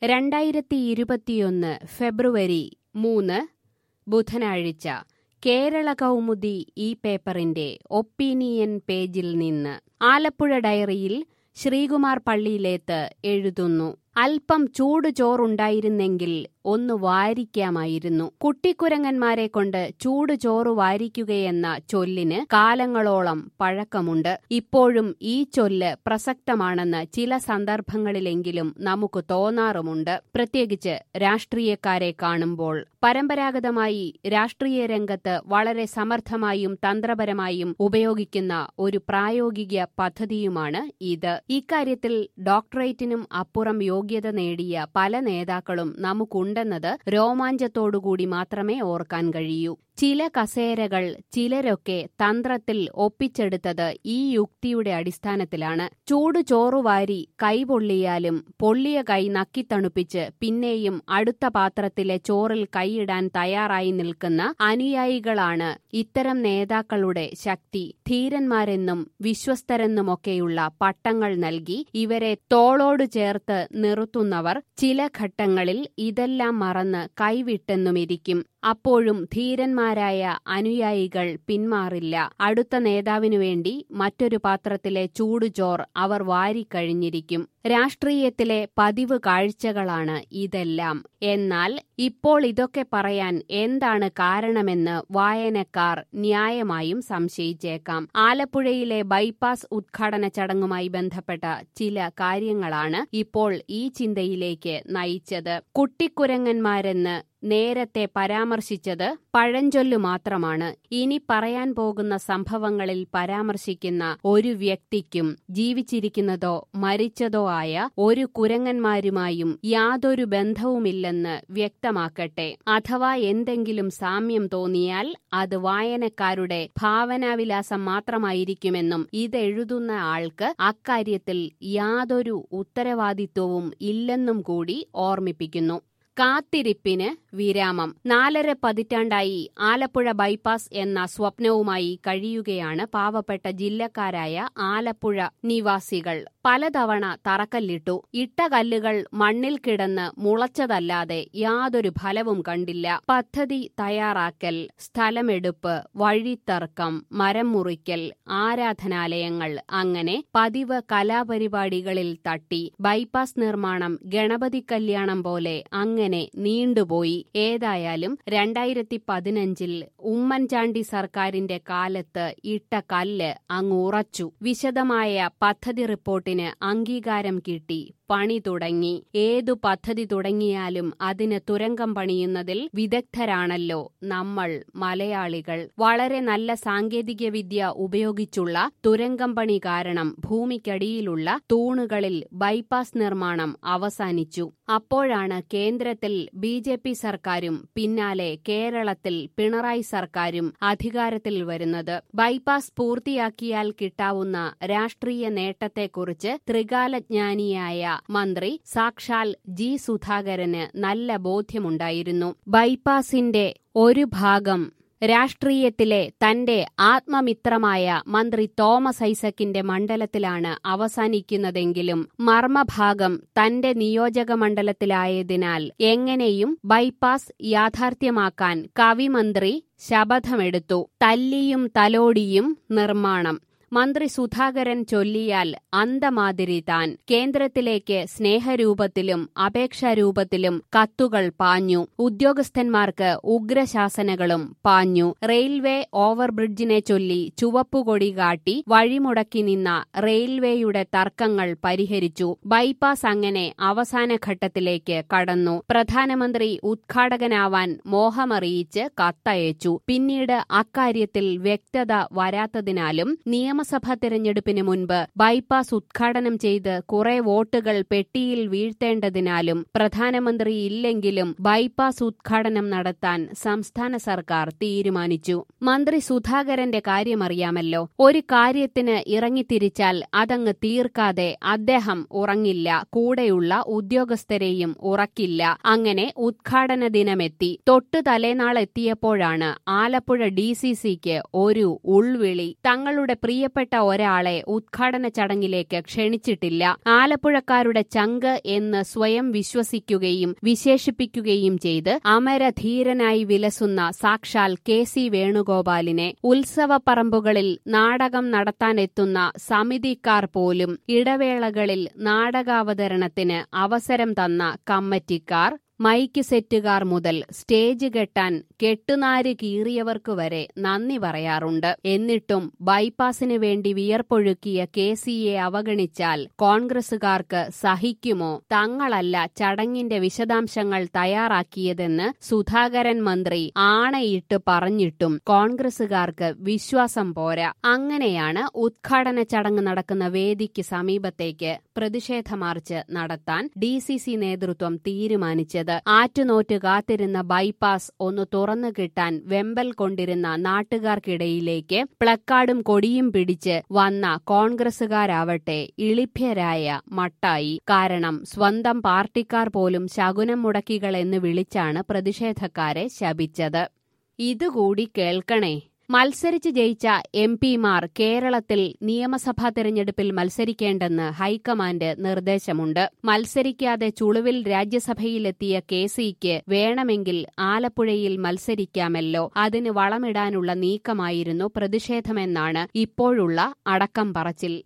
രണ്ടായിരത്തി ഇരുപത്തിയൊന്ന് ഫെബ്രുവരി മൂന്ന് ബുധനാഴ്ച കേരള കൗമുദി ഈ പേപ്പറിന്റെ ഒപ്പീനിയൻ പേജിൽ നിന്ന് ആലപ്പുഴ ഡയറിയിൽ ശ്രീകുമാർ പള്ളിയിലേത്ത് എഴുതുന്നു അല്പം ചൂട് ചോറുണ്ടായിരുന്നെങ്കിൽ ഒന്ന് വാരിക്കാമായിരുന്നു കുട്ടിക്കുരങ്ങന്മാരെ കൊണ്ട് ചൂട് ചോറ് വാരിക്കുകയെന്ന ചൊല്ലിന് കാലങ്ങളോളം പഴക്കമുണ്ട് ഇപ്പോഴും ഈ ചൊല്ല് പ്രസക്തമാണെന്ന് ചില സന്ദർഭങ്ങളിലെങ്കിലും നമുക്ക് തോന്നാറുമുണ്ട് പ്രത്യേകിച്ച് രാഷ്ട്രീയക്കാരെ കാണുമ്പോൾ പരമ്പരാഗതമായി രാഷ്ട്രീയ രംഗത്ത് വളരെ സമർത്ഥമായും തന്ത്രപരമായും ഉപയോഗിക്കുന്ന ഒരു പ്രായോഗിക പദ്ധതിയുമാണ് ഇത് ഇക്കാര്യത്തിൽ ഡോക്ടറേറ്റിനും അപ്പുറം യോഗ്യത നേടിയ പല നേതാക്കളും നമുക്കുണ്ടെന്നത് രോമാഞ്ചത്തോടുകൂടി മാത്രമേ ഓർക്കാൻ കഴിയൂ ചില കസേരകൾ ചിലരൊക്കെ തന്ത്രത്തിൽ ഒപ്പിച്ചെടുത്തത് ഈ യുക്തിയുടെ അടിസ്ഥാനത്തിലാണ് ചൂട് ചോറുവാരി കൈപൊള്ളിയാലും പൊള്ളിയ കൈ നക്കിത്തണുപ്പിച്ച് പിന്നെയും അടുത്ത പാത്രത്തിലെ ചോറിൽ കൈയിടാൻ തയ്യാറായി നിൽക്കുന്ന അനുയായികളാണ് ഇത്തരം നേതാക്കളുടെ ശക്തി ധീരന്മാരെന്നും വിശ്വസ്തരെന്നുമൊക്കെയുള്ള പട്ടങ്ങൾ നൽകി ഇവരെ തോളോട് ചേർത്ത് നിർത്തുന്നവർ ചില ഘട്ടങ്ങളിൽ ഇതെല്ലാം മറന്ന് കൈവിട്ടെന്നുമിരിക്കും അപ്പോഴും ധീരന്മാരായ അനുയായികൾ പിന്മാറില്ല അടുത്ത നേതാവിനു വേണ്ടി മറ്റൊരു പാത്രത്തിലെ ചൂടുചോർ അവർ വാരിക്കഴിഞ്ഞിരിക്കും രാഷ്ട്രീയത്തിലെ പതിവ് കാഴ്ചകളാണ് ഇതെല്ലാം എന്നാൽ ഇപ്പോൾ ഇതൊക്കെ പറയാൻ എന്താണ് കാരണമെന്ന് വായനക്കാർ ന്യായമായും സംശയിച്ചേക്കാം ആലപ്പുഴയിലെ ബൈപ്പാസ് ഉദ്ഘാടന ചടങ്ങുമായി ബന്ധപ്പെട്ട ചില കാര്യങ്ങളാണ് ഇപ്പോൾ ഈ ചിന്തയിലേക്ക് നയിച്ചത് കുട്ടിക്കുരങ്ങന്മാരെന്ന് നേരത്തെ പരാമർശിച്ചത് പഴഞ്ചൊല്ലു മാത്രമാണ് ഇനി പറയാൻ പോകുന്ന സംഭവങ്ങളിൽ പരാമർശിക്കുന്ന ഒരു വ്യക്തിക്കും ജീവിച്ചിരിക്കുന്നതോ മരിച്ചതോ ആയ ഒരു കുരങ്ങന്മാരുമായും യാതൊരു ബന്ധവുമില്ലെന്ന് വ്യക്തമാക്കട്ടെ അഥവാ എന്തെങ്കിലും സാമ്യം തോന്നിയാൽ അത് വായനക്കാരുടെ ഭാവനാവിലാസം മാത്രമായിരിക്കുമെന്നും ഇതെഴുതുന്ന ആൾക്ക് അക്കാര്യത്തിൽ യാതൊരു ഉത്തരവാദിത്വവും ഇല്ലെന്നും കൂടി ഓർമ്മിപ്പിക്കുന്നു കാത്തിരിപ്പിന് വിരാമം നാലര പതിറ്റാണ്ടായി ആലപ്പുഴ ബൈപ്പാസ് എന്ന സ്വപ്നവുമായി കഴിയുകയാണ് പാവപ്പെട്ട ജില്ലക്കാരായ ആലപ്പുഴ നിവാസികൾ പലതവണ തറക്കല്ലിട്ടു ഇട്ട കല്ലുകൾ മണ്ണിൽ കിടന്ന് മുളച്ചതല്ലാതെ യാതൊരു ഫലവും കണ്ടില്ല പദ്ധതി തയ്യാറാക്കൽ സ്ഥലമെടുപ്പ് വഴിത്തർക്കം മരം മുറിക്കൽ ആരാധനാലയങ്ങൾ അങ്ങനെ പതിവ് കലാപരിപാടികളിൽ തട്ടി ബൈപ്പാസ് നിർമ്മാണം ഗണപതി കല്യാണം പോലെ അങ്ങനെ നീണ്ടുപോയി ഏതായാലും രണ്ടായിരത്തി പതിനഞ്ചിൽ ഉമ്മൻചാണ്ടി സർക്കാരിന്റെ കാലത്ത് ഇട്ട കല്ല് അങ്ങുറച്ചു വിശദമായ പദ്ധതി റിപ്പോർട്ടിന് അംഗീകാരം കിട്ടി പണി തുടങ്ങി ഏതു പദ്ധതി തുടങ്ങിയാലും അതിന് തുരങ്കം പണിയുന്നതിൽ വിദഗ്ധരാണല്ലോ നമ്മൾ മലയാളികൾ വളരെ നല്ല സാങ്കേതികവിദ്യ ഉപയോഗിച്ചുള്ള തുരങ്കം പണി കാരണം ഭൂമിക്കടിയിലുള്ള തൂണുകളിൽ ബൈപ്പാസ് നിർമ്മാണം അവസാനിച്ചു അപ്പോഴാണ് കേന്ദ്രത്തിൽ ബി ജെ പി സർക്കാരും പിന്നാലെ കേരളത്തിൽ പിണറായി സർക്കാരും അധികാരത്തിൽ വരുന്നത് ബൈപ്പാസ് പൂർത്തിയാക്കിയാൽ കിട്ടാവുന്ന രാഷ്ട്രീയ നേട്ടത്തെക്കുറിച്ച് ത്രികാലജ്ഞാനിയായ മന്ത്രി സാക്ഷാൽ ജി സുധാകരന് നല്ല ബോധ്യമുണ്ടായിരുന്നു ബൈപ്പാസിന്റെ ഒരു ഭാഗം രാഷ്ട്രീയത്തിലെ തന്റെ ആത്മമിത്രമായ മന്ത്രി തോമസ് ഐസക്കിന്റെ മണ്ഡലത്തിലാണ് അവസാനിക്കുന്നതെങ്കിലും മർമ്മഭാഗം തന്റെ നിയോജക മണ്ഡലത്തിലായതിനാൽ എങ്ങനെയും ബൈപ്പാസ് യാഥാർത്ഥ്യമാക്കാൻ കവിമന്ത്രി ശപഥമെടുത്തു തല്ലിയും തലോടിയും നിർമ്മാണം മന്ത്രി സുധാകരൻ ചൊല്ലിയാൽ അന്തമാതിരി താൻ കേന്ദ്രത്തിലേക്ക് സ്നേഹരൂപത്തിലും അപേക്ഷാരൂപത്തിലും കത്തുകൾ പാഞ്ഞു ഉദ്യോഗസ്ഥന്മാർക്ക് ഉഗ്രശാസനകളും പാഞ്ഞു റെയിൽവേ ഓവർബ്രിഡ്ജിനെ ചൊല്ലി ചുവപ്പുകൊടി കാട്ടി വഴിമുടക്കി നിന്ന റെയിൽവേയുടെ തർക്കങ്ങൾ പരിഹരിച്ചു ബൈപ്പാസ് അങ്ങനെ അവസാന ഘട്ടത്തിലേക്ക് കടന്നു പ്രധാനമന്ത്രി ഉദ്ഘാടകനാവാൻ മോഹമറിയിച്ച് കത്തയച്ചു പിന്നീട് അക്കാര്യത്തിൽ വ്യക്തത വരാത്തതിനാലും നിയമ നിയമസഭാ തെരഞ്ഞെടുപ്പിന് മുൻപ് ബൈപ്പാസ് ഉദ്ഘാടനം ചെയ്ത് കുറെ വോട്ടുകൾ പെട്ടിയിൽ വീഴ്ത്തേണ്ടതിനാലും പ്രധാനമന്ത്രി ഇല്ലെങ്കിലും ബൈപ്പാസ് ഉദ്ഘാടനം നടത്താൻ സംസ്ഥാന സർക്കാർ തീരുമാനിച്ചു മന്ത്രി സുധാകരന്റെ കാര്യമറിയാമല്ലോ ഒരു കാര്യത്തിന് ഇറങ്ങിത്തിരിച്ചാൽ അതങ്ങ് തീർക്കാതെ അദ്ദേഹം ഉറങ്ങില്ല കൂടെയുള്ള ഉദ്യോഗസ്ഥരെയും ഉറക്കില്ല അങ്ങനെ ഉദ്ഘാടന ദിനമെത്തി തൊട്ടു തലേനാൾ എത്തിയപ്പോഴാണ് ആലപ്പുഴ ഡി സി സിക്ക് ഒരു ഉൾവിളി തങ്ങളുടെ പ്രിയപ്പെട്ട പാവപ്പെട്ട ഒരാളെ ഉദ്ഘാടന ചടങ്ങിലേക്ക് ക്ഷണിച്ചിട്ടില്ല ആലപ്പുഴക്കാരുടെ ചങ്ക് എന്ന് സ്വയം വിശ്വസിക്കുകയും വിശേഷിപ്പിക്കുകയും ചെയ്ത് അമരധീരനായി വിലസുന്ന സാക്ഷാൽ കെ സി വേണുഗോപാലിനെ ഉത്സവപ്പറമ്പുകളിൽ നാടകം നടത്താനെത്തുന്ന സമിതിക്കാർ പോലും ഇടവേളകളിൽ നാടകാവതരണത്തിന് അവസരം തന്ന കമ്മറ്റിക്കാർ മൈക്ക് സെറ്റുകാർ മുതൽ സ്റ്റേജ് കെട്ടാൻ കെട്ടുനാര് കീറിയവർക്ക് വരെ നന്ദി പറയാറുണ്ട് എന്നിട്ടും ബൈപ്പാസിനു വേണ്ടി വിയർപ്പൊഴുക്കിയ കെ സിയെ അവഗണിച്ചാൽ കോൺഗ്രസുകാർക്ക് സഹിക്കുമോ തങ്ങളല്ല ചടങ്ങിന്റെ വിശദാംശങ്ങൾ തയ്യാറാക്കിയതെന്ന് സുധാകരൻ മന്ത്രി ആണയിട്ട് പറഞ്ഞിട്ടും കോൺഗ്രസുകാർക്ക് വിശ്വാസം പോരാ അങ്ങനെയാണ് ഉദ്ഘാടന ചടങ്ങ് നടക്കുന്ന വേദിക്ക് സമീപത്തേക്ക് പ്രതിഷേധ മാർച്ച് നടത്താൻ ഡി സി സി നേതൃത്വം തീരുമാനിച്ചത് ആറ്റുനോറ്റ് കാത്തിരുന്ന ബൈപ്പാസ് ഒന്ന് തുറന്നു കിട്ടാൻ വെമ്പൽ കൊണ്ടിരുന്ന നാട്ടുകാർക്കിടയിലേക്ക് പ്ലക്കാർഡും കൊടിയും പിടിച്ച് വന്ന കോൺഗ്രസുകാരാവട്ടെ ഇളിഭ്യരായ മട്ടായി കാരണം സ്വന്തം പാർട്ടിക്കാർ പോലും ശകുനം മുടക്കികൾ എന്ന് വിളിച്ചാണ് പ്രതിഷേധക്കാരെ ശപിച്ചത് ഇതുകൂടി കേൾക്കണേ മത്സരിച്ച് ജയിച്ച എം പിമാർ കേരളത്തിൽ നിയമസഭാ തെരഞ്ഞെടുപ്പിൽ മത്സരിക്കേണ്ടെന്ന് ഹൈക്കമാൻഡ് നിർദ്ദേശമുണ്ട് മത്സരിക്കാതെ ചുളുവിൽ രാജ്യസഭയിലെത്തിയ കെ സിക്ക് വേണമെങ്കിൽ ആലപ്പുഴയിൽ മത്സരിക്കാമല്ലോ അതിന് വളമിടാനുള്ള നീക്കമായിരുന്നു പ്രതിഷേധമെന്നാണ് ഇപ്പോഴുള്ള അടക്കം പറച്ചിൽ